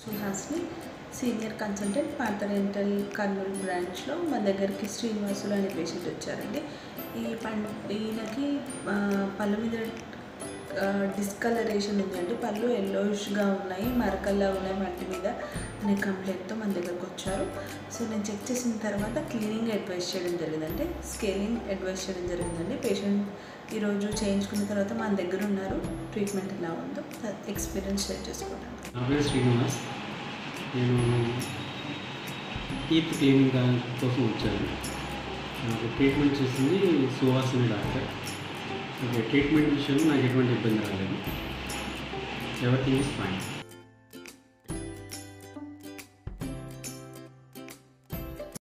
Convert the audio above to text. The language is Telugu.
సుహాస్ని సీనియర్ కన్సల్టెంట్ పాత డెంటల్ కర్నూలు బ్రాంచ్లో మన దగ్గరికి శ్రీనివాసులు అనే పేషెంట్ వచ్చారండి ఈ పం ఈయనకి ఆ, పళ్ళ మీద డిస్కలరేషన్ ఉందండి పళ్ళు ఎల్లోయిష్గా ఉన్నాయి మరకల్లా ఉన్నాయి వంటి మీద అనే కంప్లైంట్తో మన దగ్గరకు వచ్చారు సో నేను చెక్ చేసిన తర్వాత క్లీనింగ్ అడ్వైస్ చేయడం జరిగిందండి స్కేలింగ్ అడ్వైస్ చేయడం జరిగిందండి పేషెంట్ ఈరోజు చేయించుకున్న తర్వాత మన దగ్గర ఉన్నారు ట్రీట్మెంట్ ఎలా ఉందో ఎక్స్పీరియన్స్ షేర్ చేసుకుంటాను నా పేరు శ్రీనివాస్ నేను టీత్ క్లీనింగ్ దా- కోసం వచ్చాను నాకు ట్రీట్మెంట్ చేసింది సుహాసిని డాక్టర్ ఓకే ట్రీట్మెంట్ విషయంలో నాకు ఎటువంటి ఇబ్బంది రాలేదు ఎవరిథింగ్ ఇస్ ఫైన్